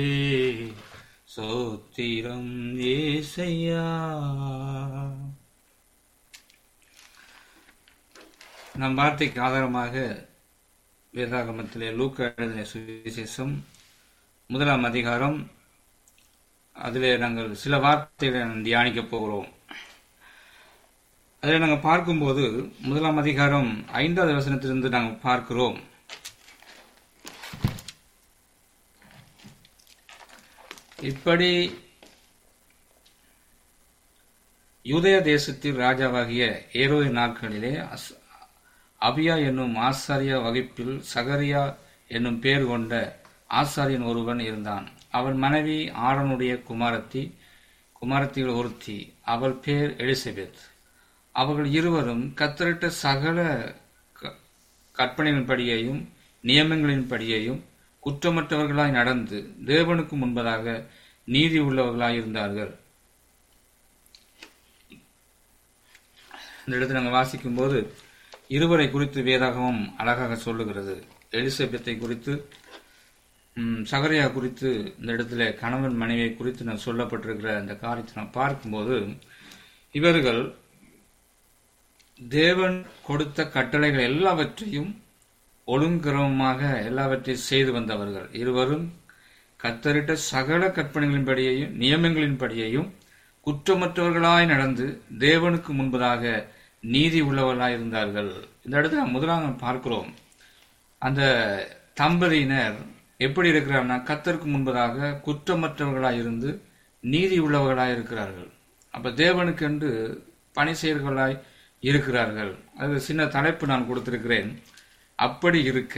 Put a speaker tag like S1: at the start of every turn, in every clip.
S1: சோத்திரம் ஏசையா நம் வார்த்தைக்கு ஆதாரமாக வேதாகமத்திலே லூக்கா எழுதின சுவிசேஷம் முதலாம் அதிகாரம் அதிலே நாங்கள் சில வார்த்தைகளை தியானிக்க போகிறோம் அதில் நாங்கள் பார்க்கும்போது முதலாம் அதிகாரம் ஐந்தாவது வசனத்திலிருந்து நாங்கள் பார்க்கிறோம் இப்படி யூதய தேசத்தில் ராஜாவாகிய ஏரோது நாட்களிலே அஸ்- அபியா என்னும் ஆசாரிய வகுப்பில் சகரியா என்னும் பேர் கொண்ட ஆசாரியன் ஒருவன் இருந்தான் அவன் மனைவி ஆரனுடைய குமாரத்தி குமாரத்தியில் ஒருத்தி அவள் பேர் எலிசபெத் அவர்கள் இருவரும் கத்தரிட்ட சகல க- கற்பனைகளின்படியையும் நியமங்களின்படியையும் குற்றமற்றவர்களாய் நடந்து தேவனுக்கு முன்பதாக நீதி உள்ளவர்களாய் இருந்தார்கள் இந்த இடத்துல நாங்கள் வாசிக்கும் போது இருவரை குறித்து வேதாகமம் அழகாக சொல்லுகிறது எலிசபெத்தை குறித்து ம், சகரியா குறித்து இந்த இடத்துல கணவன் மனைவியை குறித்து நான் சொல்லப்பட்டிருக்கிற அந்த காரியத்தை நான் பார்க்கும்போது இவர்கள் தேவன் கொடுத்த கட்டளைகள் எல்லாவற்றையும் ஒழுங்கிரமமாக எல்லாவற்றையும் செய்து வந்தவர்கள் இருவரும் கத்தரிட்ட சகல கற்பனைகளின்படியையும் நியமங்களின்படியையும் குற்றமற்றவர்களாய் நடந்து தேவனுக்கு முன்பதாக நீதி உள்ளவர்களாய் இருந்தார்கள் இந்த இடத்துல முதலாக நாம் பார்க்கிறோம் அந்த தம்பதியினர் எப்படி இருக்கிறார்னா கத்தருக்கு முன்பதாக குற்றமற்றவர்களாய் இருந்து நீதி உள்ளவர்களாய் இருக்கிறார்கள் அப்ப தேவனுக்கென்று பணி செய்கிறவர்களாய் இருக்கிறார்கள் அது சின்ன தலைப்பு நான் கொடுத்திருக்கிறேன் அப்படி இருக்க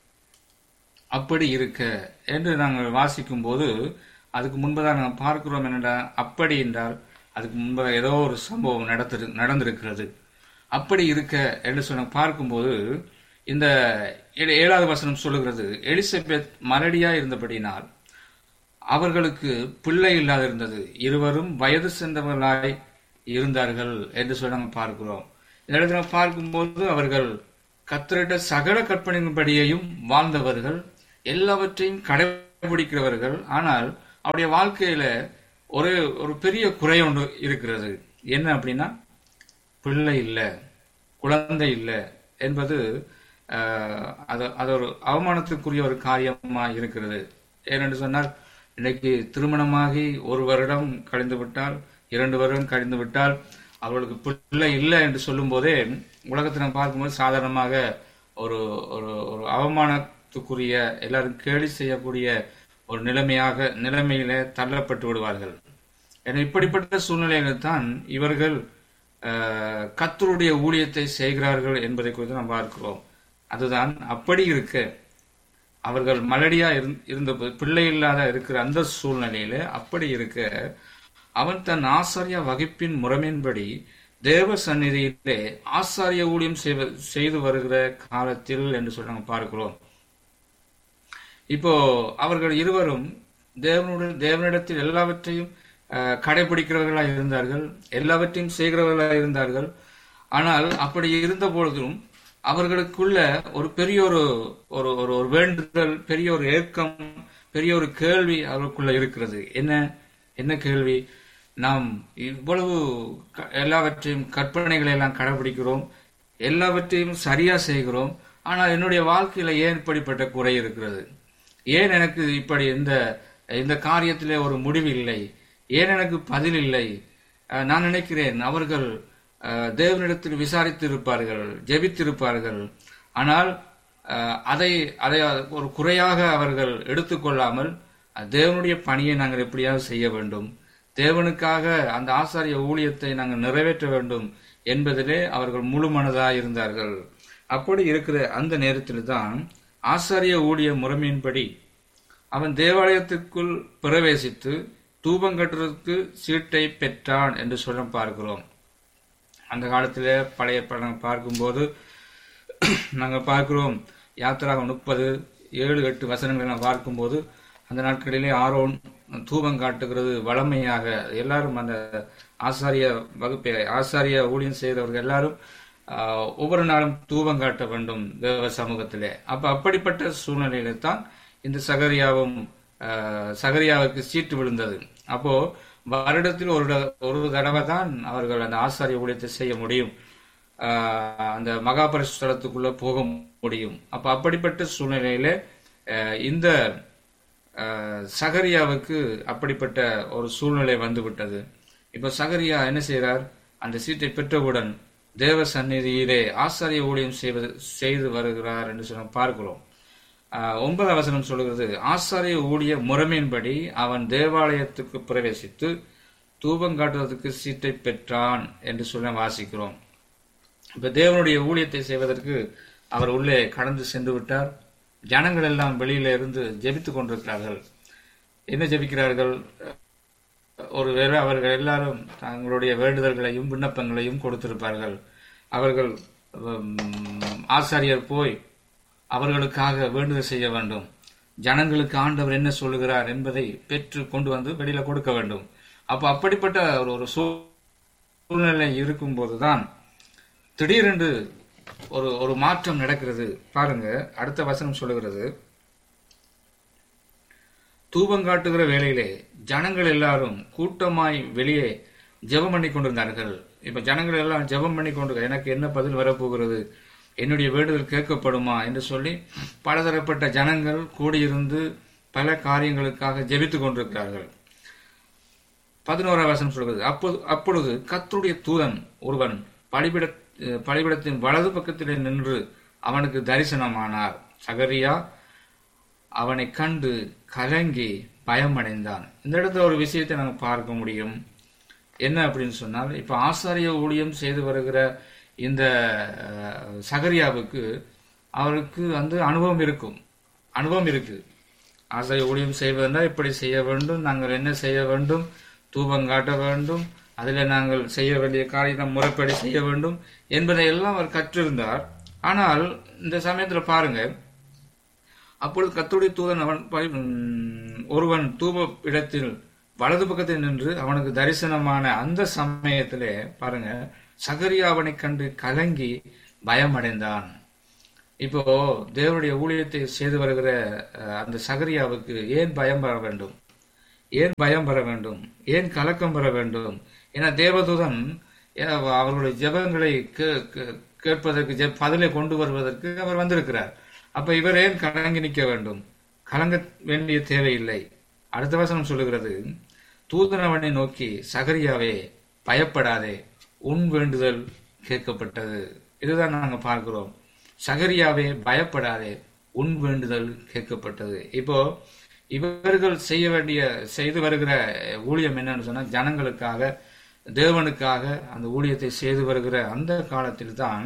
S1: அப்படி இருக்க என்று நாங்கள் வாசிக்கும் போது அதுக்கு முன்பதாக நாங்கள் பார்க்கிறோம் என்னடா அப்படி என்றால் அதுக்கு முன்பதாக ஏதோ ஒரு சம்பவம் நடத்திரு நடந்திருக்கிறது அப்படி இருக்க என்று சொன்ன பார்க்கும்போது இந்த ஏ- ஏழாவது வசனம் சொல்லுகிறது எலிசபெத் மலடியா இருந்தபடியினால் அவர்களுக்கு பிள்ளை இல்லாது இருந்தது இருவரும் வயது சென்றவர்களாய் இருந்தார்கள் என்று சொல்லி நாங்கள் பார்க்கிறோம் இந்த இடத்துல பார்க்கும்போது அவர்கள் கத்தரிட்ட சகல கற்பனைகளின்படியையும் வாழ்ந்தவர்கள் எல்லாவற்றையும் கடைபிடிக்கிறவர்கள் ஆனால் அவருடைய வாழ்க்கையில ஒரு ஒரு பெரிய குறை ஒன்று இருக்கிறது என்ன அப்படின்னா பிள்ளை இல்லை குழந்தை இல்லை என்பது ஆஹ், அது அது ஒரு அவமானத்துக்குரிய ஒரு காரியமா இருக்கிறது ஏனென்று சொன்னால் இன்னைக்கு திருமணமாகி ஒரு வருடம் கழிந்து விட்டால் இரண்டு வருடம் கழிந்து விட்டால் அவர்களுக்கு பிள்ளை இல்லை என்று சொல்லும் போதே உலகத்தை நாம் பார்க்கும்போது சாதாரணமாக ஒரு ஒரு ஒரு அவமானத்துக்குரிய எல்லாரும் கேலி செய்யக்கூடிய ஒரு நிலைமையாக நிலைமையில தள்ளப்பட்டு விடுவார்கள் என இப்படிப்பட்ட சூழ்நிலையில் தான் இவர்கள் ஆஹ், கர்த்தருடைய ஊழியத்தை செய்கிறார்கள் என்பதை குறித்து நாம் பார்க்கிறோம் அதுதான் அப்படி இருக்க அவர்கள் மலடியா இருந்- இருந்தபோது பிள்ளை இல்லாத இருக்கிற அந்த சூழ்நிலையில அப்படி இருக்க அவன் தன் ஆசாரிய வகுப்பின் முறைமையின்படி தேவ சந்நிதியிலே ஆசாரிய ஊழியம் செய்வ- செய்து வருகிற காலத்தில் என்று சொல்லி நாங்கள் பார்க்கிறோம் இப்போ அவர்கள் இருவரும் தேவனுடைய தேவனிடத்தில் எல்லாவற்றையும் அஹ், கடைபிடிக்கிறவர்களாக இருந்தார்கள் எல்லாவற்றையும் செய்கிறவர்களாக இருந்தார்கள் ஆனால் அப்படி இருந்த பொழுதும் அவர்களுக்குள்ள ஒரு பெரிய ஒரு ஒரு ஒரு ஒரு வேண்டுதல் பெரிய ஒரு ஏக்கம் பெரிய ஒரு கேள்வி அவர்களுக்குள்ள இருக்கிறது என்ன என்ன கேள்வி நாம் இவ்வளவு க- எல்லாவற்றையும் கற்பனைகளை எல்லாம் கடைபிடிக்கிறோம் எல்லாவற்றையும் சரியா செய்கிறோம் ஆனால் என்னுடைய வாழ்க்கையில ஏன் இப்படிப்பட்ட குறை இருக்கிறது ஏன் எனக்கு இப்படி இந்த இந்த காரியத்திலே ஒரு முடிவு இல்லை ஏன் எனக்கு பதில் இல்லை அஹ், நான் நினைக்கிறேன் அவர்கள் அஹ், தேவனிடத்தில் விசாரித்து இருப்பார்கள் ஜெபித்திருப்பார்கள் ஆனால் அஹ், அதை அதை ஒரு குறையாக அவர்கள் எடுத்துக்கொள்ளாமல் அஹ், தேவனுடைய பணியை நாங்கள் எப்படியாவது செய்ய வேண்டும் தேவனுக்காக அந்த ஆசாரிய ஊழியத்தை நாங்கள் நிறைவேற்ற வேண்டும் என்பதிலே அவர்கள் முழு மனதாக இருந்தார்கள் அப்படி இருக்கிற அந்த நேரத்தில் தான் ஆசாரிய ஊழிய முறைமையின்படி அவன் தேவாலயத்திற்குள் பிரவேசித்து தூபம் கட்டுறதுக்கு சீட்டை பெற்றான் என்று சொல்ல பார்க்கிறோம் அந்த காலத்தில் பழைய படம் பார்க்கும்போது நாங்கள் பார்க்கிறோம் யாத்திராக முப்பது ஏழு எட்டு வசனங்களை நான் பார்க்கும்போது அந்த நாட்களிலே ஆரோன் தூபம் காட்டுகிறது வளமையாக எல்லாரும் அந்த ஆசாரிய வகுப்பை ஆசாரிய ஊழியம் செய்தவர்கள் எல்லாரும் ஆஹ், ஒவ்வொரு நாளும் தூபம் காட்ட வேண்டும் தேவ சமூகத்திலே அப்ப அப்படிப்பட்ட சூழ்நிலையில தான் இந்த சகரியாவும் அஹ், சகரியாவுக்கு சீட்டு விழுந்தது அப்போ வருடத்தில் ஒரு த- ஒரு தடவை தான் அவர்கள் அந்த ஆசாரிய ஊழியத்தை செய்ய முடியும் அஹ், அந்த மகாபரிசுத்தலத்துக்குள்ள போக முடியும் அப்ப அப்படிப்பட்ட சூழ்நிலையில அஹ், இந்த அஹ், சகரியாவுக்கு அப்படிப்பட்ட ஒரு சூழ்நிலை வந்துவிட்டது இப்ப சகரியா என்ன செய்றார் அந்த சீட்டை பெற்றவுடன் தேவ சந்நிதியிலே ஆசாரிய ஊழியம் செய்வது செய்து வருகிறார் என்று சொல்ல பார்க்கிறோம் ஆஹ், ஒன்பதாம் வசனம் சொல்கிறது ஆசாரிய ஊழிய முறைமையின்படி அவன் தேவாலயத்துக்கு பிரவேசித்து தூபம் காட்டுவதற்கு சீட்டை பெற்றான் என்று சொல்ல வாசிக்கிறோம் இப்ப தேவனுடைய ஊழியத்தை செய்வதற்கு அவர் உள்ளே கடந்து சென்று விட்டார் ஜனங்கள் எல்லாம் வெளியில இருந்து ஜெபித்துக் கொண்டிருக்கிறார்கள் என்ன ஜெபிக்கிறார்கள் ஒருவேளை அவர்கள் எல்லாரும் தங்களுடைய வேண்டுதல்களையும் விண்ணப்பங்களையும் கொடுத்திருப்பார்கள் அவர்கள் உம், ஆசாரியர் போய் அவர்களுக்காக வேண்டுதல் செய்ய வேண்டும் ஜனங்களுக்கு ஆண்டவர் என்ன சொல்லுகிறார் என்பதை பெற்று கொண்டு வந்து வெளியில கொடுக்க வேண்டும் அப்ப அப்படிப்பட்ட ஒரு ஒரு சூழ்நிலை இருக்கும்போதுதான் திடீரென்று ஒரு ஒரு மாற்றம் நடக்கிறது பாருங்க அடுத்த வசனம் சொல்லுகிறது தூபம் காட்டுகிற வேளையிலே ஜனங்கள் எல்லாரும் கூட்டமாய் வெளியே ஜெபம் பண்ணி கொண்டிருந்தார்கள் இப்ப ஜனங்கள் எல்லாம் ஜெபம் பண்ணி கொண்டு எனக்கு என்ன பதில் வரப்போகிறது என்னுடைய வேண்டுதல் கேட்கப்படுமா என்று சொல்லி பலதரப்பட்ட ஜனங்கள் கூடியிருந்து பல காரியங்களுக்காக ஜெபித்துக் கொண்டிருக்கிறார்கள் பதினோராம் வசனம் சொல்கிறது அப்போது அப்பொழுது கர்த்தருடைய தூதன் ஒருவன் பலிபிட பலிபிடத்தின் வலது பக்கத்திலே நின்று அவனுக்கு தரிசனமானார் சகரியா அவனை கண்டு கலங்கி பயமடைந்தான் இந்த இடத்துல ஒரு விஷயத்தை நாங்க பார்க்க முடியும் என்ன அப்படின்னு சொன்னால் இப்ப ஆசாரிய ஊழியம் செய்து வருகிற இந்த அஹ், சகரியாவுக்கு அவருக்கு வந்து அனுபவம் இருக்கும் அனுபவம் இருக்கு ஆசாரிய ஊழியம் செய்வதென்றால் இப்படி செய்ய வேண்டும் நாங்கள் என்ன செய்ய வேண்டும் தூபம் காட்ட வேண்டும் அதில் நாங்கள் செய்ய வேண்டிய காரியத்தை முறைப்படி செய்ய வேண்டும் என்பதை எல்லாம் அவர் கற்றிருந்தார் ஆனால் இந்த சமயத்துல பாருங்க அப்பொழுது கர்த்தருடைய தூதன் அவன் பரி- உம், ஒருவன் தூப இடத்தில் வலது பக்கத்தில் நின்று அவனுக்கு தரிசனமான அந்த சமயத்திலே பாருங்க சகரியா அவனை கண்டு கலங்கி பயமடைந்தான் இப்போ தேவனுடைய ஊழியத்தை செய்து வருகிற அஹ், அந்த சகரியாவுக்கு ஏன் பயம் வர வேண்டும் ஏன் பயம் வர வேண்டும் ஏன் கலக்கம் வர வேண்டும் ஏன்னா தேவதூதன் ஏன் அவர்களுடைய ஜெபங்களை கே- கே- கேட்பதற்கு ஜெப- பதிலை கொண்டு வருவதற்கு அவர் வந்திருக்கிறார் அப்ப இவர் ஏன் கலங்கி நிற்க வேண்டும் கலங்க வேண்டிய தேவையில்லை அடுத்த வசனம் சொல்லுகிறது தூதன் அவனை நோக்கி சகரியாவே பயப்படாதே உன் வேண்டுதல் கேட்கப்பட்டது இதுதான் நாங்க பார்க்கிறோம் சகரியாவே பயப்படாதே உன் வேண்டுதல் கேட்கப்பட்டது இப்போ இவர்கள் செய்ய வேண்டிய செய்து வருகிற ஊழியம் என்னன்னு சொன்னா ஜனங்களுக்காக தேவனுக்காக அந்த ஊழியத்தை செய்து வருகிற அந்த காலத்தில் தான்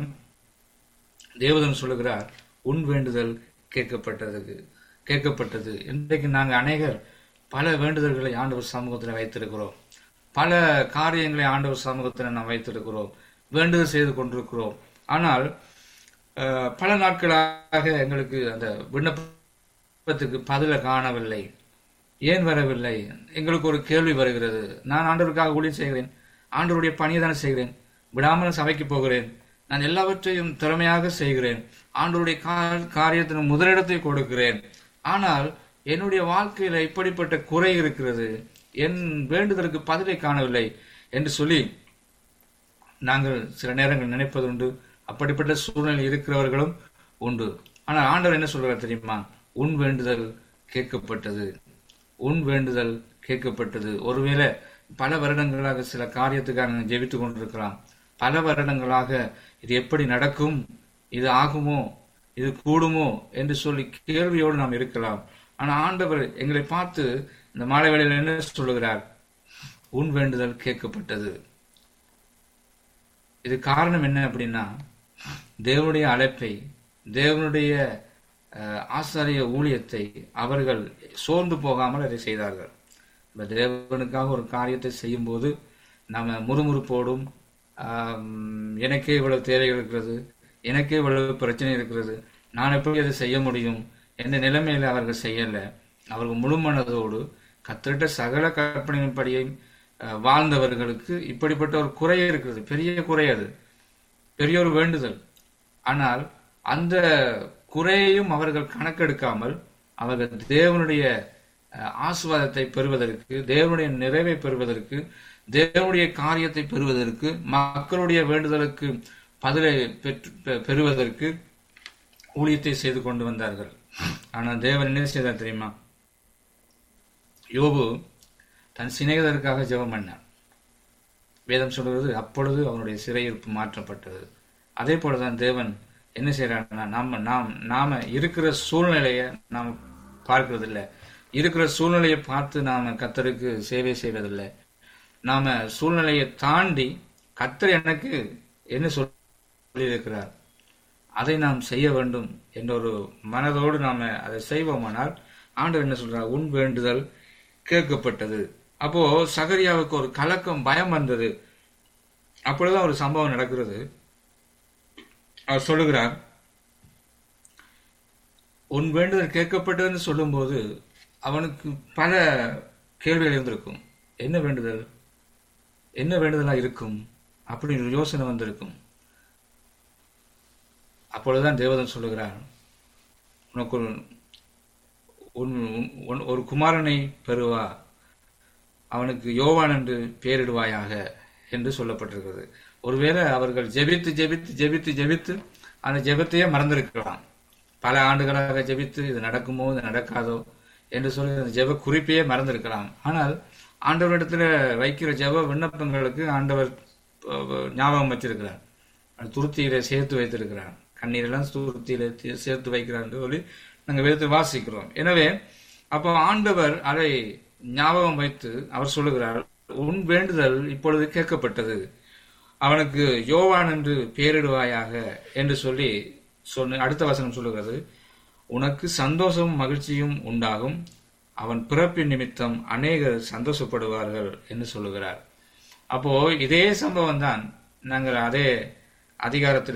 S1: தேவதன் சொல்லுகிறார் உன் வேண்டுதல் கேட்கப்பட்டதுக்கு கேட்கப்பட்டது இன்றைக்கு நாங்கள் அநேகர் பல வேண்டுதல்களை ஆண்டவர் சமூகத்தில் வைத்திருக்கிறோம் பல காரியங்களை ஆண்டவர் சமூகத்தில் நாம் வைத்திருக்கிறோம் வேண்டுதல் செய்து கொண்டிருக்கிறோம் ஆனால் அஹ், பல நாட்களாக எங்களுக்கு அந்த விண்ணப்பத்துக்கு பதில காணவில்லை ஏன் வரவில்லை எங்களுக்கு ஒரு கேள்வி வருகிறது நான் ஆண்டவருக்காக ஊழியம் செய்கிறேன் ஆண்டவருடைய பணியை தானே செய்கிறேன் விடாமல் சபைக்கு போகிறேன் நான் எல்லாவற்றையும் திறமையாக செய்கிறேன் ஆண்டவருடைய கா- காரியத்தின் முதலிடத்தை கொடுக்கிறேன் ஆனால் என்னுடைய வாழ்க்கையில இப்படிப்பட்ட குறை இருக்கிறது என் வேண்டுதலுக்கு பதிலை காணவில்லை என்று சொல்லி நாங்கள் சில நேரங்கள் நினைப்பதுண்டு அப்படிப்பட்ட சூழ்நிலை இருக்கிறவர்களும் உண்டு ஆனால் ஆண்டவர் என்ன சொல்றார் தெரியுமா உன் வேண்டுதல் கேட்கப்பட்டது உன் வேண்டுதல் கேட்கப்பட்டது ஒருவேளை பல வருடங்களாக சில காரியத்துக்காக நாங்கள் ஜெபித்துக் கொண்டிருக்கலாம் பல வருடங்களாக இது எப்படி நடக்கும் இது ஆகுமோ இது கூடுமோ என்று சொல்லி கேள்வியோடு நாம் இருக்கலாம் ஆனா ஆண்டவர் எங்களை பார்த்து இந்த மாலை வேளையில் என்ன சொல்லுகிறார் உன் வேண்டுதல் கேட்கப்பட்டது இது காரணம் என்ன அப்படின்னா தேவனுடைய அழைப்பை தேவனுடைய அஹ், ஆசாரிய ஊழியத்தை அவர்கள் சோர்ந்து போகாமல் அதை செய்தார்கள் இப்ப தேவனுக்காக ஒரு காரியத்தை செய்யும்போது நாம முறுமுறுப்போடும் ஆம், எனக்கே இவ்வளவு தேவைகள் இருக்கிறது எனக்கே இவ்வளவு பிரச்சனை இருக்கிறது நான் எப்படி அதை செய்ய முடியும் என்ற நிலைமையில அவர்கள் செய்யல அவர்கள் முழு மனதோடு கத்திரிட்ட சகல கற்பனையின்படியும் அஹ், வாழ்ந்தவர்களுக்கு இப்படிப்பட்ட ஒரு குறை இருக்கிறது பெரிய குறை அது பெரிய ஒரு வேண்டுதல் ஆனால் அந்த குறையையும் அவர்கள் கணக்கெடுக்காமல் அவர்கள் தேவனுடைய அஹ், ஆசீர்வாதத்தை பெறுவதற்கு தேவனுடைய நிறைவை பெறுவதற்கு தேவனுடைய காரியத்தை பெறுவதற்கு மக்களுடைய வேண்டுதலுக்கு பதிலை பெற்று பெ- பெறுவதற்கு ஊழியத்தை செய்து கொண்டு வந்தார்கள் ஆனால் தேவன் என்ன செய்தார் தெரியுமா யோபு தன் சிநேகிதருக்காக ஜெபம் பண்ணார் வேதம் சொல்கிறது அப்பொழுது அவனுடைய சிறையிருப்பு மாற்றப்பட்டது அதே போலதான் தேவன் என்ன செய்யறாருன்னா நாம நாம் நாம இருக்கிற சூழ்நிலையை நாம் பார்க்கறதில்ல இருக்கிற சூழ்நிலையை பார்த்து நாம கத்தருக்கு சேவை செய்வதில்லை நாம சூழ்நிலையை தாண்டி கத்தர் எனக்கு என்ன சொல்லியிருக்கிறார் அதை நாம் செய்ய வேண்டும் என்ற ஒரு மனதோடு நாம அதை செய்வோமானால் ஆண்டவர் என்ன சொல்றார் உன் வேண்டுதல் கேட்கப்பட்டது அப்போ சகரியாவுக்கு ஒரு கலக்கம் பயம் வந்தது அப்பொழுதுதான் ஒரு சம்பவம் நடக்கிறது அவர் சொல்லுகிறார் உன் வேண்டுதல் கேட்கப்பட்டதுன்னு சொல்லும்போது அவனுக்கு பல கேள்விகள் இருந்திருக்கும் என்ன வேண்டுதல் என்ன வேண்டுதலா இருக்கும் அப்படின்னு ஒரு யோசனை வந்திருக்கும் அப்பொழுதுதான் தேவதன் சொல்லுகிறார் உனக்கு ஒரு உன் உன்- ஒரு குமாரனை பெறுவா அவனுக்கு யோவான் என்று பெயரிடுவாயாக என்று சொல்லப்பட்டிருக்கிறது ஒருவேளை அவர்கள் ஜெபித்து ஜெபித்து ஜெபித்து ஜெபித்து அந்த ஜெபத்தையே மறந்திருக்கலாம் பல ஆண்டுகளாக ஜெபித்து இது நடக்குமோ இது நடக்காதோ என்று சொல்லி அந்த ஜெப குறிப்பையே மறந்திருக்கலாம் ஆனால் ஆண்டவரிடத்துல வைக்கிற ஜெப விண்ணப்பங்களுக்கு ஆண்டவர் அஹ், ஞாபகம் வச்சிருக்கிறார் அது துருத்தியில சேர்த்து வைத்திருக்கிறார் கண்ணீரெல்லாம் துருத்தியில தே- சேர்த்து வைக்கிறார் என்று சொல்லி நாங்கள் வேதத்தை வாசிக்கிறோம் எனவே அப்போ ஆண்டவர் அதை ஞாபகம் வைத்து அவர் சொல்லுகிறார் உன் வேண்டுதல் இப்பொழுது கேட்கப்பட்டது அவனுக்கு யோவான் என்று பெயரிடுவாயாக என்று சொல்லி சொன்ன அடுத்த வசனம் சொல்லுகிறது உனக்கு சந்தோஷமும் மகிழ்ச்சியும் உண்டாகும் அவன் பிறப்பின் நிமித்தம் அநேகர் சந்தோஷப்படுவார்கள் என்று சொல்லுகிறார் அப்போ இதே சம்பவம் தான் நாங்கள் அதே அதிகாரத்துல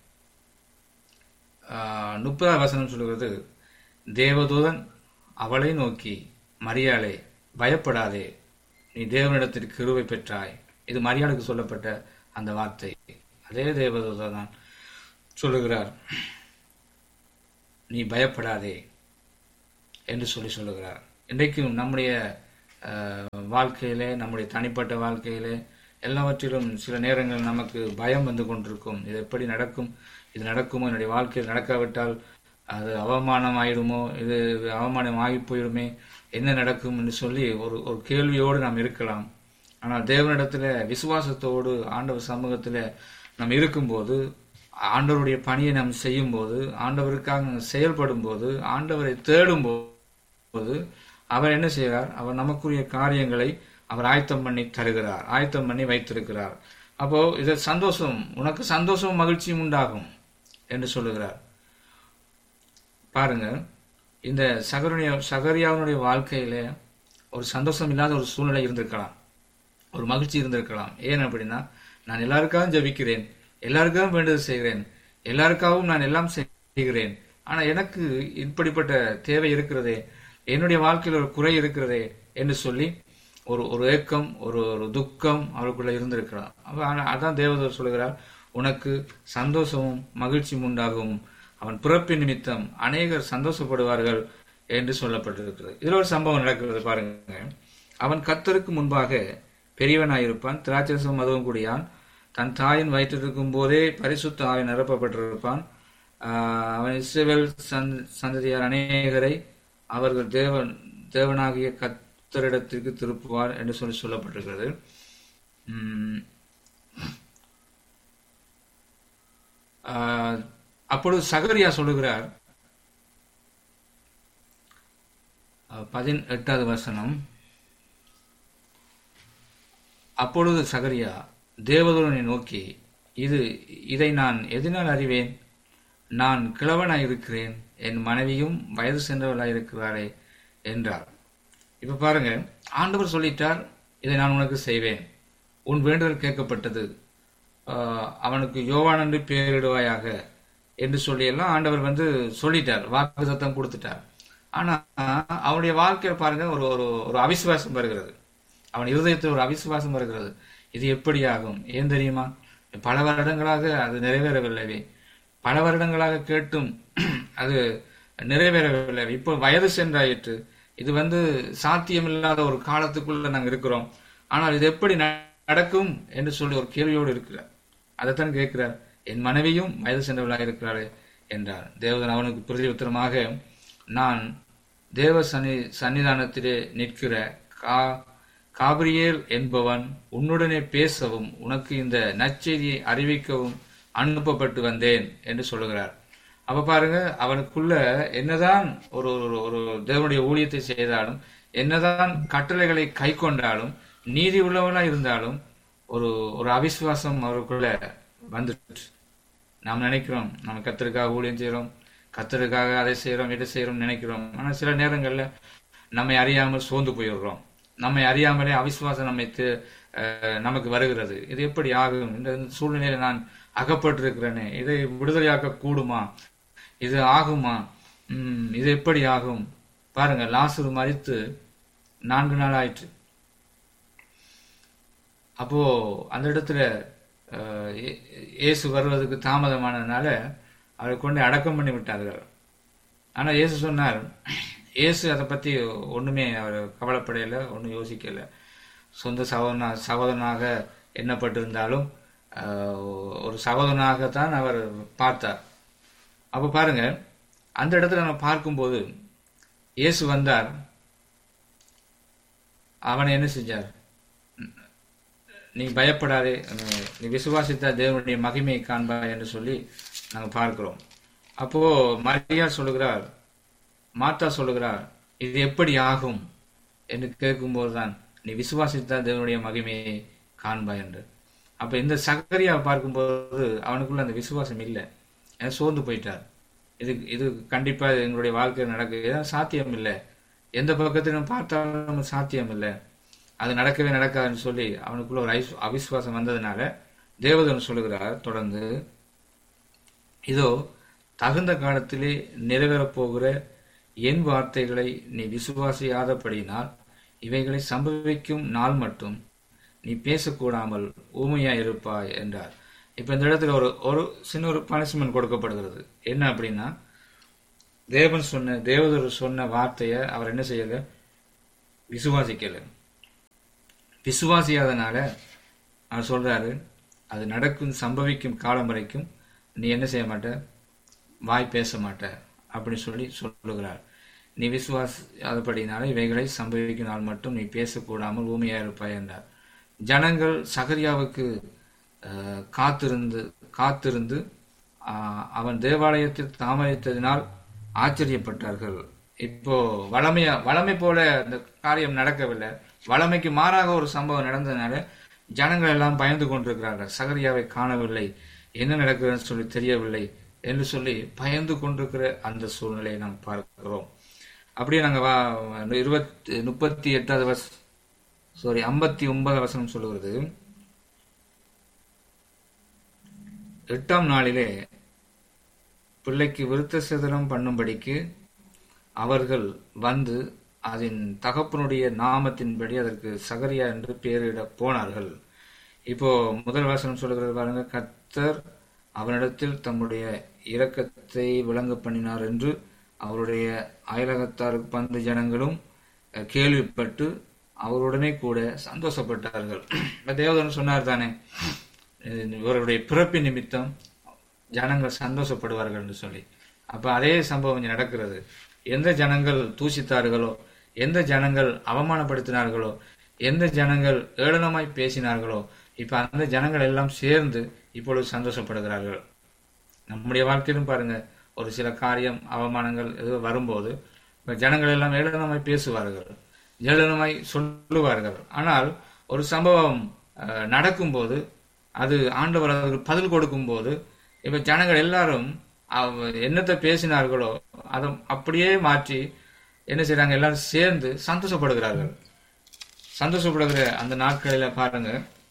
S1: ஆஹ், முப்பதாம் வசனம் சொல்லுகிறது தேவதூதன் அவளை நோக்கி மரியாளே பயப்படாதே நீ தேவனிடத்தில் கிருபை பெற்றாய் இது மரியாளுக்கு சொல்லப்பட்ட அந்த வார்த்தை அதே தேவதூதன் தான் சொல்லுகிறார் நீ பயப்படாதே என்று சொல்லி சொல்லுகிறார் இன்றைக்கும் நம்முடைய அஹ், வாழ்க்கையிலே நம்முடைய தனிப்பட்ட வாழ்க்கையிலே எல்லாவற்றிலும் சில நேரங்கள் நமக்கு பயம் வந்து கொண்டிருக்கும் இது எப்படி நடக்கும் இது நடக்குமோ என்னுடைய வாழ்க்கையில் நடக்காவிட்டால் அது அவமானம் ஆயிடுமோ இது இது அவமானம் ஆகி போயிடுமே என்ன நடக்கும் என்று சொல்லி ஒரு ஒரு கேள்வியோடு நாம் இருக்கலாம் ஆனால் தேவனிடத்துல விசுவாசத்தோடு ஆண்டவர் சமூகத்தில் நாம் இருக்கும்போது ஆண்டவருடைய பணியை நாம் செய்யும்போது ஆண்டவருக்காக நாம் செயல்படும் போது ஆண்டவரை தேடும் போது அவர் என்ன செய்கிறார் அவர் நமக்குரிய காரியங்களை அவர் ஆயத்தம் பண்ணி தருகிறார் ஆயத்தம் பண்ணி வைத்திருக்கிறார் அப்போ இது சந்தோஷம் உனக்கு சந்தோஷமும் மகிழ்ச்சியும் உண்டாகும் என்று சொல்லுகிறார் பாருங்க இந்த சகருடைய சகரியாவுடைய வாழ்க்கையில ஒரு சந்தோஷம் இல்லாத ஒரு சூழ்நிலை இருந்திருக்கலாம் ஒரு மகிழ்ச்சி இருந்திருக்கலாம் ஏன் அப்படின்னா நான் எல்லாருக்காகவும் ஜெபிக்கிறேன் எல்லாருக்காகவும் வேண்டுதல் செய்கிறேன் எல்லாருக்காகவும் நான் எல்லாம் செய்கிறேன் ஆனா எனக்கு இப்படிப்பட்ட தேவை இருக்கிறதே என்னுடைய வாழ்க்கையில் ஒரு குறை இருக்கிறதே என்று சொல்லி ஒரு ஒரு ஏக்கம் ஒரு ஒரு துக்கம் அவருக்குள்ள இருந்திருக்கலாம் அப்ப ஆனா- அதான் தேவதூர் சொல்லுகிறார் உனக்கு சந்தோஷமும் மகிழ்ச்சியும் உண்டாகும் அவன் பிறப்பின் நிமித்தம் அநேகர் சந்தோஷப்படுவார்கள் என்று சொல்லப்பட்டிருக்கிறது இதுல ஒரு சம்பவம் நடக்கிறது பாருங்க அவன் கத்தருக்கு முன்பாக பெரியவனாயிருப்பான் திராட்சரசம் மதுவும் குடியான் தன் தாயின் வயிற்றிருக்கும் போதே பரிசுத்த ஆவி நிரப்பப்பட்டிருப்பான் ஆஹ் அவன் இஸ்ரவேல் சந்த- சந்ததியார் அநேகரை அவர்கள் தேவன் தேவனாகிய கத்தரிடத்திற்கு திருப்புவார் என்று சொல்லி சொல்லப்பட்டிருக்கிறது உம், ஆஹ் அப்பொழுது சகரியா சொல்லுகிறார் ஆஹ் பதினெட்டாவது வசனம் அப்பொழுது சகரியா தேவதூரனை நோக்கி இது இதை நான் எதனால் அறிவேன் நான் கிழவனாயிருக்கிறேன் என் மனைவியும் வயது சென்றவளாயிருக்கிறாரே என்றார் இப்ப பாருங்க ஆண்டவர் சொல்லிட்டார் இதை நான் உனக்கு செய்வேன் உன் வேண்டுதல் கேட்கப்பட்டது ஆஹ் அவனுக்கு யோவான் என்று பெயரிடுவாயாக என்று சொல்லி எல்லாம் ஆண்டவர் வந்து சொல்லிட்டார் வாக்கு சத்தம் கொடுத்துட்டார் ஆனா அவனுடைய வாழ்க்கையில பாருங்க ஒரு ஒரு ஒரு அவிசுவாசம் வருகிறது அவன் இருதயத்தில் ஒரு அவிசுவாசம் வருகிறது இது எப்படி ஆகும் ஏன் தெரியுமா பல வருடங்களாக அது நிறைவேறவில்லைவே பல வருடங்களாக கேட்டும் அது நிறைவேறவில்லை இப்போ வயது சென்றாயிற்று இது வந்து சாத்தியமில்லாத ஒரு காலத்துக்குள்ள நாங்க இருக்கிறோம் ஆனால் இது எப்படி ந- நடக்கும் என்று சொல்லி ஒரு கேள்வியோடு இருக்கிறார் அதைத்தான் கேட்கிறார் என் மனைவியும் வயது சென்றவளாக இருக்கிறாளே என்றார் தேவதன் அவனுக்கு பிரதி உத்தரமாக நான் தேவ சன்னி சன்னிதானத்திலே நிற்கிற கா காபிரியேல் என்பவன் உன்னுடனே பேசவும் உனக்கு இந்த நற்செய்தியை அறிவிக்கவும் அனுப்பப்பட்டு வந்தேன் என்று சொல்லுகிறார் அப்ப பாருங்க அவனுக்குள்ள என்னதான் ஒரு ஒரு ஒரு தேவனுடைய ஊழியத்தை செய்தாலும் என்னதான் கட்டளைகளை கை கொண்டாலும் நீதி உள்ளவனா இருந்தாலும் ஒரு ஒரு அவிசுவாசம் அவருக்குள்ள வந்துட்டு நாம் நினைக்கிறோம் நம்ம கத்தருக்காக ஊழியம் செய்றோம் கத்தருக்காக அதை செய்றோம் இதை செய்றோம் நினைக்கிறோம் ஆனா சில நேரங்கள்ல நம்மை அறியாமல் சோர்ந்து போயிடுறோம் நம்மை அறியாமலே அவிசுவாசம் நம்மை தி- அஹ், நமக்கு வருகிறது இது எப்படி ஆகும் இந்த சூழ்நிலையில நான் அகப்பட்டிருக்கிறேனே இதை விடுதலையாக்க கூடுமா இது ஆகுமா ம், இது எப்படி ஆகும் பாருங்க லாசுரு மறித்து நான்கு நாள் ஆயிற்று அப்போ அந்த இடத்துல அஹ், இயே- இயேசு வருவதற்கு தாமதமானதுனால அவரை கொண்டு அடக்கம் பண்ணி விட்டார்கள் ஆனா இயேசு சொன்னார் இயேசு அதை பத்தி ஒண்ணுமே அவர் கவலைப்படையல ஒன்றும் யோசிக்கல சொந்த சகோதரனா சகோதரனாக எண்ணப்பட்டிருந்தாலும் அஹ், ஒரு சகோதரனாகத்தான் அவர் பார்த்தார் அப்ப பாருங்க அந்த இடத்துல நம்ம பார்க்கும்போது இயேசு வந்தார் அவனை என்ன செஞ்சார் நீ பயப்படாதே அஹ், நீ விசுவாசித்த தேவனுடைய மகிமையை காண்பாய் என்று சொல்லி நாங்க பார்க்கிறோம் அப்போ மரியா சொல்லுகிறார் மாத்தா சொல்லுகிறார் இது எப்படி ஆகும் என்று கேட்கும்போதுதான் நீ விசுவாசித்த தேவனுடைய மகிமையை காண்பாய் என்று அப்ப இந்த சகரியாவை பார்க்கும்போது அவனுக்குள்ள அந்த விசுவாசம் இல்லை ஏன்னா சோர்ந்து போயிட்டார் இது இது கண்டிப்பா எங்களுடைய வாழ்க்கையில் நடக்குது ஏன்னா சாத்தியம் இல்லை எந்த பக்கத்திலும் பார்த்தாலும் சாத்தியம் இல்லை அது நடக்கவே நடக்காதுன்னு சொல்லி அவனுக்குள்ள ஒரு ஐஸ்- அவிசுவாசம் வந்ததுனால தேவதன் சொல்லுகிறார் தொடர்ந்து இதோ தகுந்த காலத்திலே நிறைவேறப் போகிற என் வார்த்தைகளை நீ விசுவாசியாதபடியினால் இவைகளை சம்பவிக்கும் நாள் மட்டும் நீ பேசக்கூடாமல் ஊமையா இருப்பாய் என்றார் இப்ப இந்த இடத்துல ஒரு ஒரு சின்ன ஒரு பனிஷ்மெண்ட் கொடுக்கப்படுகிறது என்ன அப்படின்னா தேவன் சொன்ன தேவதூர் சொன்ன வார்த்தையை அவர் என்ன செய்யல விசுவாசிக்கல விசுவாசியாதனால அவர் சொல்றாரு அது நடக்கும் சம்பவிக்கும் காலம் வரைக்கும் நீ என்ன செய்ய மாட்ட வாய் பேச மாட்ட அப்படி சொல்லி சொல்லுகிறார் நீ விசுவாசாதபடினால இவைகளை சம்பவிக்கும் நாள் மட்டும் நீ பேசக்கூடாமல் ஊமையா இருப்பாய் என்றார் ஜனங்கள் சகரியாவுக்கு அஹ், காத்திருந்து காத்திருந்து ஆஹ், அவன் தேவாலயத்தில் தாமதித்ததினால் ஆச்சரியப்பட்டார்கள் இப்போ வளமையா வளமை போல அந்த காரியம் நடக்கவில்லை வளமைக்கு மாறாக ஒரு சம்பவம் நடந்ததுனால ஜனங்கள் எல்லாம் பயந்து கொண்டிருக்கிறார்கள் சகரியாவை காணவில்லை என்ன நடக்குதுன்னு சொல்லி தெரியவில்லை என்று சொல்லி பயந்து கொண்டிருக்கிற அந்த சூழ்நிலையை நாம் பார்க்கிறோம் அப்படியே நாங்க வா இருபத்தி முப்பத்தி எட்டாவது வச சாரி ஐம்பத்தி ஒன்பது வசனம் சொல்லுகிறது எட்டாம் நாளிலே பிள்ளைக்கு விருத்த சேதனம் பண்ணும்படிக்கு அவர்கள் வந்து அதன் தகப்பனுடைய நாமத்தின்படி அதற்கு சகரியா என்று பெயரிட போனார்கள் இப்போ முதல் வசனம் சொல்லுகிறது பாருங்க கத்தர் அவனிடத்தில் தம்முடைய இரக்கத்தை விளங்க பண்ணினார் என்று அவருடைய அயலகத்தாருக்கு பந்து ஜனங்களும் அஹ், கேள்விப்பட்டு அவருடனே கூட சந்தோஷப்பட்டார்கள் இப்ப தேவதன் சொன்னார் தானே அஹ், இவருடைய பிறப்பின் நிமித்தம் ஜனங்கள் சந்தோஷப்படுவார்கள் என்று சொல்லி அப்ப அதே சம்பவம் இங்க நடக்கிறது எந்த ஜனங்கள் தூசித்தார்களோ எந்த ஜனங்கள் அவமானப்படுத்தினார்களோ எந்த ஜனங்கள் ஏளனமாய் பேசினார்களோ இப்ப அந்த ஜனங்கள் எல்லாம் சேர்ந்து இப்பொழுது சந்தோஷப்படுகிறார்கள் நம்முடைய வாழ்க்கையிலும் பாருங்க ஒரு சில காரியம் அவமானங்கள் ஏதோ வரும்போது இப்ப ஜனங்கள் எல்லாம் ஏளனமாய் பேசுவார்கள் ஏளனமாய் சொல்லுவார்கள் ஆனால் ஒரு சம்பவம் அஹ், நடக்கும்போது அது ஆண்டவர் அதற்கு பதில் கொடுக்கும்போது இப்ப ஜனங்கள் எல்லாரும் அவ- என்னத்தை பேசினார்களோ அதை அப்படியே மாற்றி என்ன செய்றாங்க எல்லாரும் சேர்ந்து சந்தோஷப்படுகிறார்கள் சந்தோஷப்படுகிற அந்த நாட்களில பாருங்க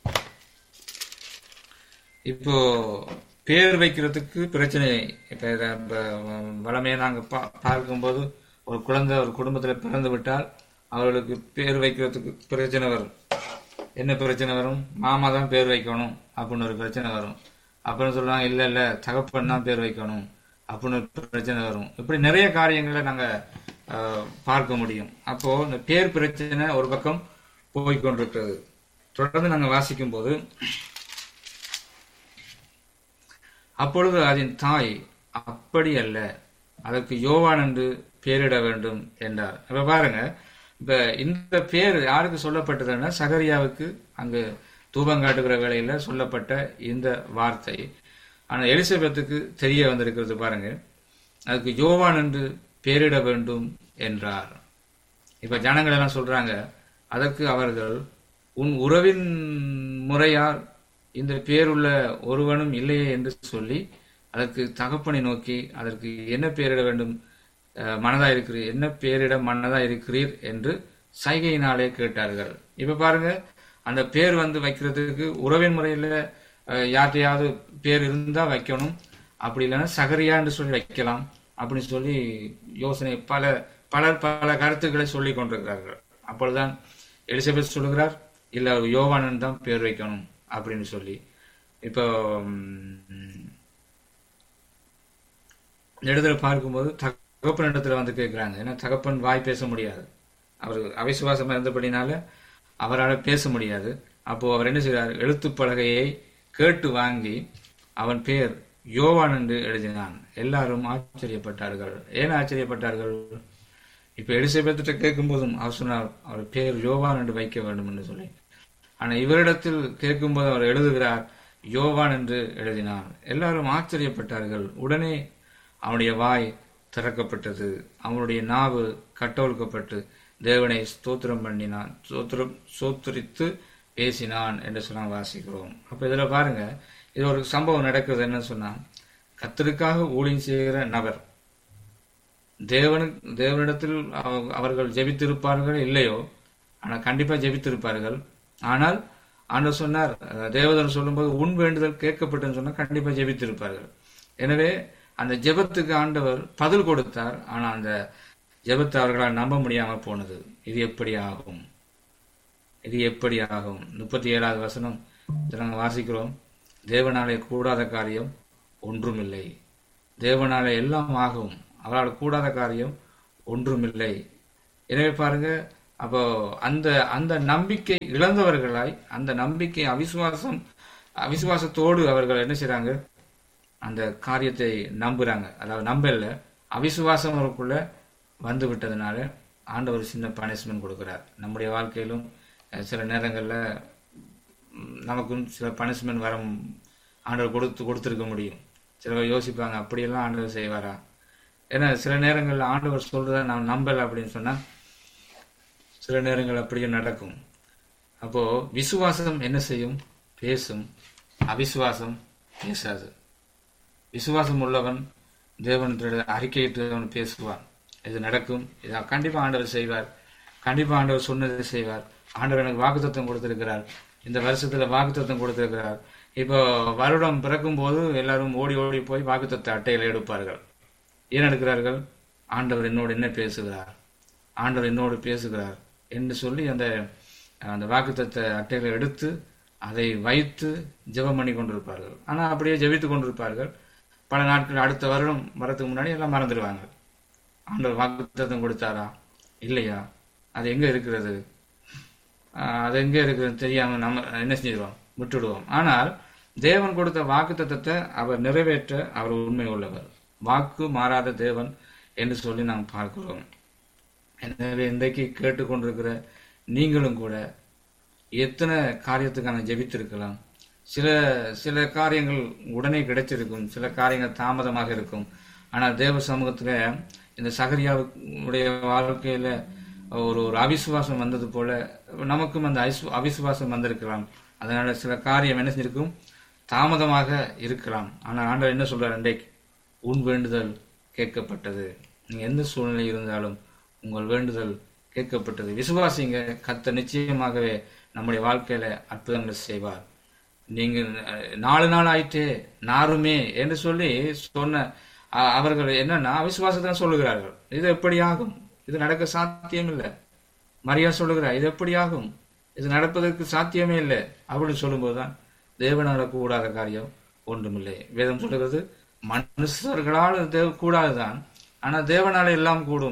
S1: இப்போ பேர் வைக்கிறதுக்கு பிரச்சனை இப்ப இத- இப்ப வளமையை நாங்க பா- பார்க்கும்போது ஒரு குழந்தை ஒரு குடும்பத்துல பிறந்து விட்டால் அவர்களுக்கு பேர் வைக்கிறதுக்கு பிரச்சனை வரும் என்ன பிரச்சனை வரும் மாமா தான் பேர் வைக்கணும் அப்படின்னு ஒரு பிரச்சனை வரும் அப்புறம் சொல்லுவாங்க இல்ல இல்ல தகப்பன் தான் பேர் வைக்கணும் அப்படின்னு ஒரு பிரச்சனை வரும் இப்படி நிறைய காரியங்களை நாங்க அஹ், பார்க்க முடியும் அப்போ இந்த பேர் பிரச்சனை ஒரு பக்கம் போய்கொண்டிருக்கிறது தொடர்ந்து நாங்கள் வாசிக்கும் போது அப்பொழுது அதன் தாய் அப்படி அல்ல அதற்கு யோவான் என்று பெயரிட வேண்டும் என்றார் இப்ப பாருங்க இப்ப இந்த பேர் யாருக்கு சொல்லப்பட்டதுன்னா சகரியாவுக்கு அங்கு தூபம் காட்டுகிற வேளையில சொல்லப்பட்ட இந்த வார்த்தை ஆனா எலிசபெத்துக்கு தெரிய வந்திருக்கிறது பாருங்க அதுக்கு யோவான் என்று பெயரிட வேண்டும் என்றார் இப்ப ஜனங்கள் எல்லாம் சொல்றாங்க அதற்கு அவர்கள் உன் உறவின் முறையால் இந்த பேருள்ள ஒருவனும் இல்லையே என்று சொல்லி அதற்கு தகப்பனை நோக்கி அதற்கு என்ன பெயரிட வேண்டும் அஹ், மனதா இருக்கிறீர் என்ன பெயரிட மனதா இருக்கிறீர் என்று சைகையினாலே கேட்டார்கள் இப்ப பாருங்க அந்த பேர் வந்து வைக்கிறதுக்கு உறவின் முறையில அஹ், யார்கிட்டயாவது பேர் இருந்தா வைக்கணும் அப்படி இல்லைன்னா சகரியா என்று சொல்லி வைக்கலாம் அப்படின்னு சொல்லி யோசனை பல பலர் பல கருத்துக்களை சொல்லி கொண்டிருக்கிறார்கள் அப்பொழுதுதான் எலிசபெத் சொல்லுகிறார் இல்ல அவர் யோவானன் தான் பேர் வைக்கணும் அப்படின்னு சொல்லி இப்போ ம், இந்த இடத்துல பார்க்கும்போது தகப்பன் இடத்துல வந்து கேட்கிறாங்க ஏன்னா தகப்பன் வாய் பேச முடியாது அவர் அவிசுவாசமா இருந்தபடினால அவரால் பேச முடியாது அப்போ அவர் என்ன செய்றார் எழுத்து பலகையை கேட்டு வாங்கி அவன் பேர் யோவான் என்று எழுதினான் எல்லாரும் ஆச்சரியப்பட்டார்கள் ஏன் ஆச்சரியப்பட்டார்கள் இப்ப எலிசபெத்திட்ட கேட்கும் போதும் அவர் சொன்னார் அவர் பேர் யோவான் என்று வைக்க வேண்டும் என்று சொல்லி ஆனா இவரிடத்தில் கேட்கும்போது அவர் எழுதுகிறார் யோவான் என்று எழுதினார் எல்லாரும் ஆச்சரியப்பட்டார்கள் உடனே அவனுடைய வாய் திறக்கப்பட்டது அவனுடைய நாவு கட்டவிழ்க்கப்பட்டு தேவனை ஸ்தோத்திரம் பண்ணினான் ஸ்தோத்திரம் சோத்தரித்து பேசினான் என்று சொன்னா வாசிக்கிறோம் அப்ப இதுல பாருங்க இது ஒரு சம்பவம் நடக்குது என்ன சொன்னா கத்தருக்காக ஊழியம் செய்கிற நபர் தேவனு தேவனிடத்தில் அவ- அவர்கள் ஜெபித்திருப்பார்கள் இல்லையோ ஆனா கண்டிப்பா ஜெபித்திருப்பார்கள் ஆனால் ஆண்டவர் சொன்னார் அஹ், தேவதன் சொல்லும்போது உன் வேண்டுதல் கேட்கப்பட்டுன்னு சொன்னா கண்டிப்பா ஜெபித்திருப்பார்கள் எனவே அந்த ஜெபத்துக்கு ஆண்டவர் பதில் கொடுத்தார் ஆனா அந்த ஜெபத்தை அவர்களால் நம்ப முடியாம போனது இது எப்படி ஆகும் இது எப்படி ஆகும் முப்பத்தி ஏழாவது வசனம் இதை நாங்கள் வாசிக்கிறோம் தேவனாலே கூடாத காரியம் ஒன்றுமில்லை தேவனாலே எல்லாம் ஆகும் அவரால் கூடாத காரியம் ஒன்றுமில்லை எனவே பாருங்க அப்போ அந்த அந்த நம்பிக்கை இழந்தவர்களாய் அந்த நம்பிக்கை அவிசுவாசம் அவிசுவாசத்தோடு அவர்கள் என்ன செய்றாங்க அந்த காரியத்தை நம்புறாங்க அதாவது நம்பல அவிசுவாசம் அவருக்குள்ள வந்து விட்டதுனால ஆண்டவர் சின்ன பனிஷ்மெண்ட் கொடுக்கிறார் நம்முடைய வாழ்க்கையிலும் அஹ், சில நேரங்கள்ல ம், நமக்கும் சில பனிஷ்மெண்ட் வர ஆண்டவர் கொடுத்து கொடுத்திருக்க முடியும் சிலவர் யோசிப்பாங்க அப்படியெல்லாம் ஆண்டவர் செய்வாரா ஏன்னா சில நேரங்கள்ல ஆண்டவர் சொல்றத நான் நம்பல அப்படின்னு சொன்னா சில நேரங்கள் அப்படியே நடக்கும் அப்போ விசுவாசம் என்ன செய்யும் பேசும் அவிசுவாசம் பேசாது விசுவாசம் உள்ளவன் தேவனத்திட அறிக்கையிட்டு அவன் பேசுவான் இது நடக்கும் இதை கண்டிப்பா ஆண்டவர் செய்வார் கண்டிப்பா ஆண்டவர் சொன்னதை செய்வார் ஆண்டவர் எனக்கு வாக்குத்தத்தம் கொடுத்திருக்கிறார் இந்த வருஷத்துல வாக்குத்தத்தம் கொடுத்திருக்கிறார் இப்போ வருடம் பிறக்கும் போது எல்லாரும் ஓடி ஓடி போய் வாக்குத்தத்த அட்டைகளை எடுப்பார்கள் ஏன் எடுக்கிறார்கள் ஆண்டவர் என்னோடு என்ன பேசுகிறார் ஆண்டவர் என்னோடு பேசுகிறார் என்று சொல்லி அந்த அந்த வாக்குத்தத்த அட்டைகளை எடுத்து அதை வைத்து ஜெபம் பண்ணி கொண்டிருப்பார்கள் ஆனா அப்படியே ஜெபித்து கொண்டிருப்பார்கள் பல நாட்கள் அடுத்த வருடம் வரதுக்கு முன்னாடி எல்லாம் மறந்துடுவாங்க ஆண்டவர் வாக்குத்தத்தம் கொடுத்தாரா இல்லையா அது எங்க இருக்கிறது ஆஹ் அது எங்க இருக்கிறது தெரியாம நம்ம என்ன செஞ்சிடுவோம் விட்டுடுவோம் ஆனால் தேவன் கொடுத்த வாக்குத்தத்தத்தை அவர் நிறைவேற்ற அவர் உண்மை உள்ளவர் வாக்கு மாறாத தேவன் என்று சொல்லி நாம் பார்க்கிறோம் எனவே இன்றைக்கு கேட்டுக்கொண்டிருக்கிற நீங்களும் கூட எத்தனை காரியத்துக்கான ஜெபித்திருக்கலாம் சில சில காரியங்கள் உடனே கிடைச்சிருக்கும் சில காரியங்கள் தாமதமாக இருக்கும் ஆனால் தேவ சமூகத்துல இந்த சகரியாவுடைய வாழ்க்கையில ஒரு ஒரு அவிசுவாசம் வந்தது போல நமக்கும் அந்த ஐசு- அவிசுவாசம் வந்திருக்கலாம் அதனால சில காரியம் என்ன செஞ்சிருக்கும் தாமதமாக இருக்கலாம் ஆனால் ஆண்டவர் என்ன சொல்றார் இன்றைக்கு உன் வேண்டுதல் கேட்கப்பட்டது நீங்க எந்த சூழ்நிலை இருந்தாலும் உங்கள் வேண்டுதல் கேட்கப்பட்டது விசுவாசிங்க கத்த நிச்சயமாகவே நம்முடைய வாழ்க்கையில அற்புதங்களை செய்வார் நீங்க அஹ், நாலு நாள் ஆயிட்டே நாருமே என்று சொல்லி சொன்ன அ- அவர்கள் என்னன்னா அவிசுவாசத்தான் சொல்லுகிறார்கள் இது எப்படி ஆகும் இது நடக்க சாத்தியம் இல்லை மரியா சொல்லுகிறார் இது எப்படி ஆகும் இது நடப்பதற்கு சாத்தியமே இல்லை அப்படின்னு சொல்லும்போதுதான் தேவனால கூடாத காரியம் ஒன்றுமில்லை வேதம் சொல்லுகிறது மனுஷர்களால் தேவ கூடாதுதான் ஆனா தேவனால எல்லாம் கூடும்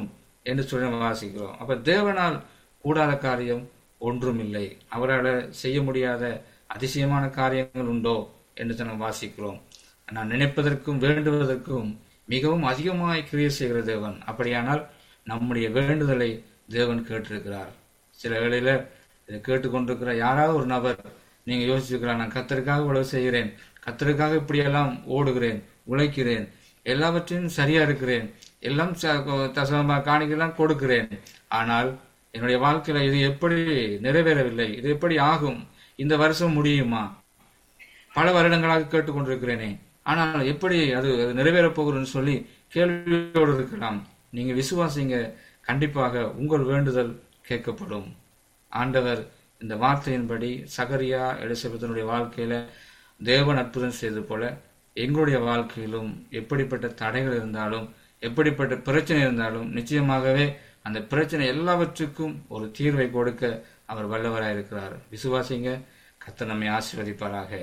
S1: என்று சொல்லி நம்ம வாசிக்கிறோம் அப்ப தேவனால் கூடாத காரியம் ஒன்றும் இல்லை அவரால் செய்ய முடியாத அதிசயமான காரியங்கள் உண்டோ என்று நாம் வாசிக்கிறோம் நான் நினைப்பதற்கும் வேண்டுவதற்கும் மிகவும் அதிகமாய் கிரியை செய்கிற தேவன் அப்படியானால் நம்முடைய வேண்டுதலை தேவன் கேட்டிருக்கிறார் சில வேளையில இதை கேட்டுக்கொண்டிருக்கிற யாராவது ஒரு நபர் நீங்க யோசிச்சுக்கலாம் நான் கத்தருக்காக உழவு செய்கிறேன் கத்தருக்காக இப்படியெல்லாம் ஓடுகிறேன் உழைக்கிறேன் எல்லாவற்றையும் சரியா இருக்கிறேன் எல்லாம் தசமா காணிக்கெல்லாம் கொடுக்கிறேன் ஆனால் என்னுடைய வாழ்க்கையில இது எப்படி நிறைவேறவில்லை இது எப்படி ஆகும் இந்த வருஷம் முடியுமா பல வருடங்களாக கேட்டுக்கொண்டிருக்கிறேனே ஆனால் எப்படி அது அது நிறைவேறப் போகிறதுன்னு சொல்லி கேள்வியோடு இருக்கலாம் நீங்க விசுவாசிங்க கண்டிப்பாக உங்கள் வேண்டுதல் கேட்கப்படும் ஆண்டவர் இந்த வார்த்தையின்படி சகரியா எலிசபெத்தனுடைய வாழ்க்கையில தேவன் அற்புதம் செய்தது போல எங்களுடைய வாழ்க்கையிலும் எப்படிப்பட்ட தடைகள் இருந்தாலும் எப்படிப்பட்ட பிரச்சனை இருந்தாலும் நிச்சயமாகவே அந்த பிரச்சனை எல்லாவற்றுக்கும் ஒரு தீர்வை கொடுக்க அவர் வல்லவராயிருக்கிறார் விசுவாசிங்க கத்த நம்மை ஆசீர்வதிப்பாராக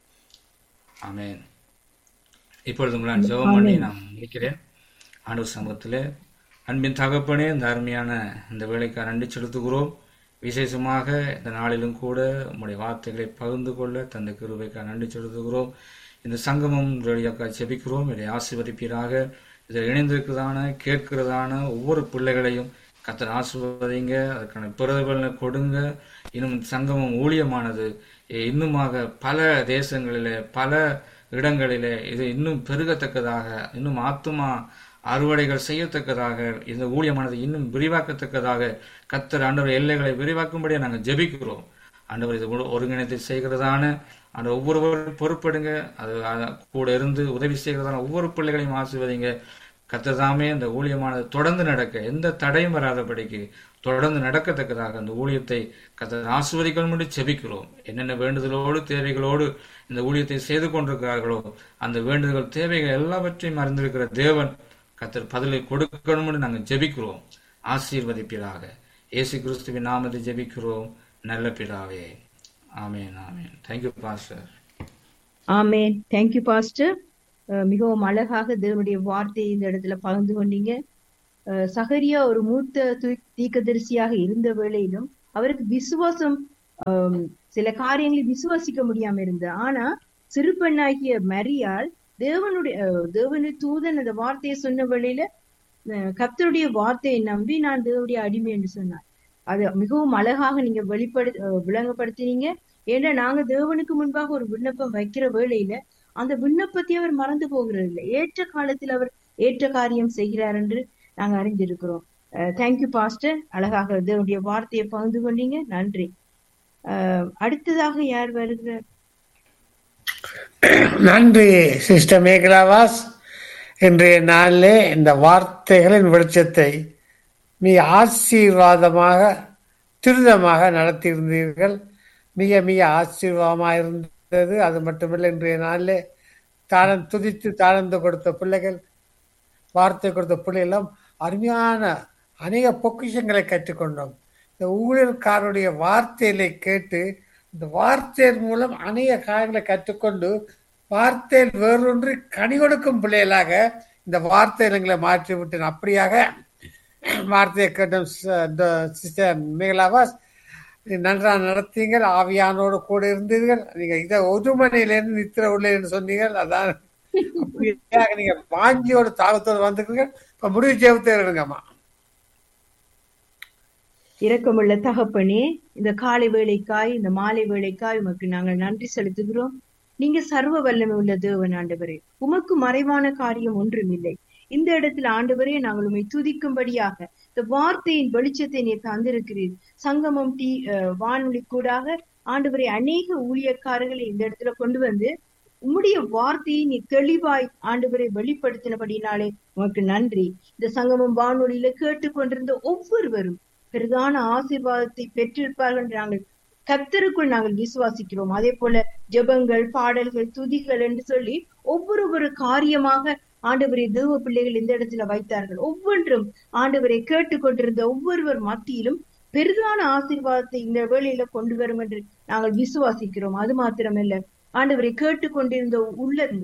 S1: ஆமேன் இப்பொழுது உங்களை நான் ஜெபம் பண்ணி நான் முடிக்கிறேன் ஆண்டவர் சமூகத்திலே அன்பின் தகப்பனே இந்த அருமையான இந்த வேலைக்காக நன்றி செலுத்துகிறோம் விசேஷமாக இந்த நாளிலும் கூட உங்களுடைய வார்த்தைகளை பகிர்ந்து கொள்ள தந்த கிருபைக்காக நன்றி செலுத்துகிறோம் இந்த சங்கமம் வழியாக செபிக்கிறோம் இதை ஆசீர்வதிப்பீராக இதில் இணைந்திருக்கிறதான கேட்கிறதான ஒவ்வொரு பிள்ளைகளையும் கத்தர் ஆசிர்வதிங்க அதுக்கான பிரதிபலனை கொடுங்க இன்னும் சங்கமம் ஊழியமானது இன்னுமாக பல தேசங்களிலே பல இடங்களிலே இது இன்னும் பெருகத்தக்கதாக இன்னும் ஆத்துமா அறுவடைகள் செய்யத்தக்கதாக இந்த ஊழியமானது இன்னும் விரிவாக்கத்தக்கதாக கத்தர் ஆண்டவர் எல்லைகளை விரிவாக்கும்படியாக நாங்கள் ஜெபிக்கிறோம் ஆண்டவர் இது ஒருங்கிணைத்து செய்கிறதான அந்த ஒவ்வொருவரும் பொறுப்படுங்க அது கூட இருந்து உதவி செய்கிறதான ஒவ்வொரு பிள்ளைகளையும் ஆசிர்வதிங்க கத்ததாமே இந்த ஊழியமானது தொடர்ந்து நடக்க எந்த தடையும் வராதபடிக்கு தொடர்ந்து நடக்கத்தக்கதாக அந்த ஊழியத்தை கத்த ஆசிர்வதிக்கணும் செபிக்கிறோம் என்னென்ன வேண்டுதலோடு தேவைகளோடு இந்த ஊழியத்தை செய்து கொண்டிருக்கிறார்களோ அந்த வேண்டுதல்கள் தேவைகள் எல்லாவற்றையும் அறிந்திருக்கிற தேவன் கத்தர் பதிலை கொடுக்கணும்னு நாங்கள் ஜெபிக்கிறோம் ஆசீர்வதிப்பீராக இயேசு கிறிஸ்துவின் நாமத்தை ஜெபிக்கிறோம் நல்ல பிதாவே ஆமேன் ஆமேன் தேங்க்யூ பாஸ்டர்
S2: ஆமேன் தேங்க்யூ பாஸ்டர் மிகவும் அழகாக தேவனுடைய வார்த்தையை இந்த இடத்துல பகிர்ந்து கொண்டீங்க சகரியா ஒரு மூத்த தீக்கதரிசியாக இருந்த வேளையிலும் அவருக்கு விசுவாசம் சில காரியங்களை விசுவாசிக்க முடியாம இருந்தது ஆனா சிறு பெண்ணாகிய மரியால் தேவனுடைய தேவனுடைய தூதன் அந்த வார்த்தையை சொன்ன வேளையில கத்தருடைய வார்த்தையை நம்பி நான் தேவனுடைய அடிமை என்று சொன்னார் அது மிகவும் அழகாக நீங்க வெளிப்படு விளங்கப்படுத்தினீங்க ஏன்னா நாங்க தேவனுக்கு முன்பாக ஒரு விண்ணப்பம் வைக்கிற வேளையில அந்த விண்ணப்பத்தை அவர் மறந்து போகிறது இல்லை ஏற்ற காலத்தில் அவர் ஏற்ற காரியம் செய்கிறார் என்று நாங்க அறிஞ்சிருக்கிறோம் தேங்க்யூ பாஸ்டர் அழகாக தேவனுடைய வார்த்தையை பகிர்ந்து கொண்டீங்க நன்றி அடுத்ததாக யார் வருகிறார்
S3: நன்றி சிஸ்டர் மேகலாவாஸ் இன்றைய நாளிலே இந்த வார்த்தைகளின் வெளிச்சத்தை மிக ஆசீர்வாதமாக துரிதமாக நடத்தியிருந்தீர்கள் மிக மிக ஆசீர்வாதமாக இருந்தது அது மட்டுமில்லை இன்றைய நாளிலே தாளம் துதித்து தாழ்ந்து கொடுத்த பிள்ளைகள் வார்த்தை கொடுத்த பிள்ளைகளும் அருமையான அநேக பொக்கிஷங்களை கற்றுக்கொண்டோம் இந்த ஊழியர்காரருடைய வார்த்தைகளை கேட்டு இந்த வார்த்தையின் மூலம் அநேக காரியங்களை கற்றுக்கொண்டு வார்த்தையில் வேறொன்று கனி கொடுக்கும் பிள்ளைகளாக இந்த வார்த்தையில் எங்களை மாற்றி விட்டேன் அப்படியாக வார்த்தையை கேட்டோம் சிஸ்டர் மேகலாவாஸ் நன்றாக நடத்தீங்கள் ஆவியானோடு கூட இருந்தீர்கள் நீங்க இதை ஒரு மணியிலேருந்து நித்திர உள்ளேன்னு சொன்னீங்கள் அதான் அப்படியாக நீங்க வாஞ்சியோட தாகத்தோடு வந்துக்கிறீர்கள் இப்ப முடிவு ஜெபத்தை இருங்கம்மா
S2: இரக்கமுள்ள தகப்பனே இந்த காலை வேலைக்காய் இந்த மாலை வேலைக்காய் உமக்கு நாங்கள் நன்றி செலுத்துகிறோம் நீங்க சர்வ வல்லமை உள்ள தேவன் ஆண்டவரே உமக்கு மறைவான காரியம் ஒன்றுமில்லை இந்த இடத்துல ஆண்டவரே நாங்கள் உண்மை துதிக்கும்படியாக இந்த வார்த்தையின் வெளிச்சத்தை நீ தந்திருக்கிறீர் சங்கமம் டி வானொலி கூடாக ஆண்டவரை அநேக ஊழியக்காரர்களை இந்த இடத்துல கொண்டு வந்து உம்முடைய வார்த்தையை நீ தெளிவாய் ஆண்டவரை வெளிப்படுத்தினபடினாலே உனக்கு நன்றி இந்த சங்கமம் வானொலியில கேட்டுக்கொண்டிருந்த ஒவ்வொருவரும் பெரிதான ஆசீர்வாதத்தை பெற்றிருப்பார்கள் என்று நாங்கள் கத்தருக்குள் நாங்கள் விசுவாசிக்கிறோம் அதே போல ஜெபங்கள் பாடல்கள் துதிகள் என்று சொல்லி ஒவ்வொரு ஒரு காரியமாக ஆண்டவரை தேவ பிள்ளைகள் இந்த இடத்துல வைத்தார்கள் ஒவ்வொன்றும் ஆண்டவரை கேட்டுக்கொண்டிருந்த ஒவ்வொருவர் மத்தியிலும் பெரிதான ஆசீர்வாதத்தை இந்த வேளையில கொண்டு வரும் என்று நாங்கள் விசுவாசிக்கிறோம் அது மாத்திரமல்ல ஆண்டவரை கேட்டுக்கொண்டிருந்த உள்ளங்கள்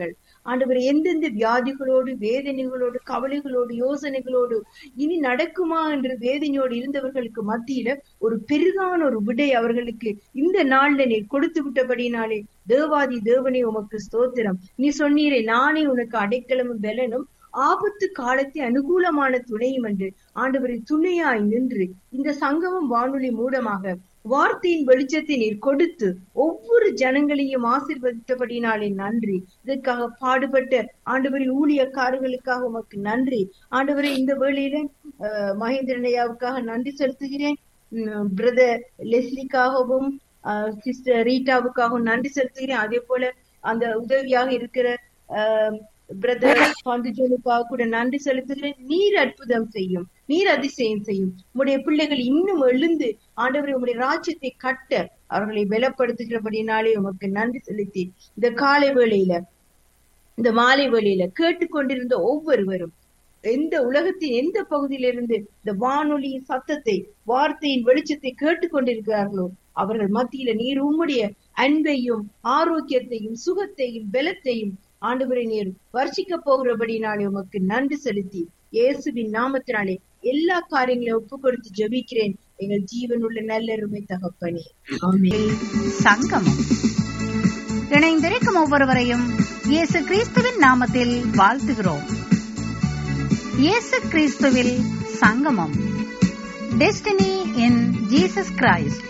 S2: ஆண்டவர் எந்தெந்த வியாதிகளோடு வேதனைகளோடு கவலைகளோடு யோசனைகளோடு இனி நடக்குமா என்று வேதனையோடு இருந்தவர்களுக்கு மத்தியில ஒரு பெரிதான ஒரு விடை அவர்களுக்கு இந்த நாள்ல நீ கொடுத்து விட்டபடினாலே தேவாதி தேவனே உமக்கு ஸ்தோத்திரம் நீ சொன்னீரே நானே உனக்கு அடைக்கலமும் பலனும் ஆபத்து காலத்தை அனுகூலமான துணையும் என்று ஆண்டவரின் துணையாய் நின்று இந்த சங்கமம் வானொலி மூலமாக வார்த்தையின் வெளிச்சத்தை நீர் கொடுத்து ஒவ்வொரு ஜனங்களையும் ஆசிர்வதித்தபடினாலே நன்றி இதற்காக பாடுபட்ட ஆண்டவரின் ஊழியக்காரர்களுக்காக உமக்கு நன்றி ஆண்டவரை இந்த வேளையில அஹ், மகேந்திரன் ஐயாவுக்காக நன்றி செலுத்துகிறேன் பிரதர் லெஸ்லிக்காகவும் சிஸ்டர் ரீட்டாவுக்காகவும் நன்றி செலுத்துகிறேன் அதே போல அந்த உதவியாக இருக்கிற பிரதர் பாந்துஜோனுக்காக கூட நன்றி செலுத்துகிறேன் நீர் அற்புதம் செய்யும் நீர் அதிசயம் செய்யும் உம்முடைய பிள்ளைகள் இன்னும் எழுந்து ஆண்டவரை உம்முடைய ராஜ்யத்தை கட்ட அவர்களை பலப்படுத்துகிறபடினாலே உமக்கு நன்றி செலுத்தி இந்த காலை வேளையில இந்த மாலை வேளையில கேட்டுக்கொண்டிருந்த ஒவ்வொருவரும் எந்த உலகத்தின் எந்த பகுதியிலிருந்து இந்த வானொலியின் சத்தத்தை வார்த்தையின் வெளிச்சத்தை கேட்டுக்கொண்டிருக்கிறார்களோ அவர்கள் மத்தியில நீர் உம்முடைய அன்பையும் ஆரோக்கியத்தையும் சுகத்தையும் பலத்தையும் ஆண்டவரை நீர் வர்ஷிக்க போகிறபடினாலே உமக்கு நன்றி செலுத்தி இயேசுவின் நாமத்தினாலே எல்லா காரியங்களையும் ஒப்பு கொடுத்து ஜெபிக்கிறேன் எங்கள் ஜீவனுள்ள நல்லருமை தகப்பனே ஆமென்
S4: சங்கமம் இணைந்திருக்கும் ஒவ்வொருவரையும் இயேசு கிறிஸ்துவின் நாமத்தில் வாழ்த்துகிறோம் இயேசு கிறிஸ்துவில் சங்கமம் டெஸ்டினி இன் ஜீசஸ் கிரைஸ்ட்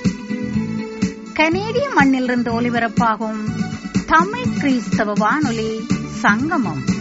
S4: கனேடிய மண்ணிலிருந்து ஒலிபரப்பாகும் தமிழ் கிறிஸ்தவ வானொலி சங்கமம்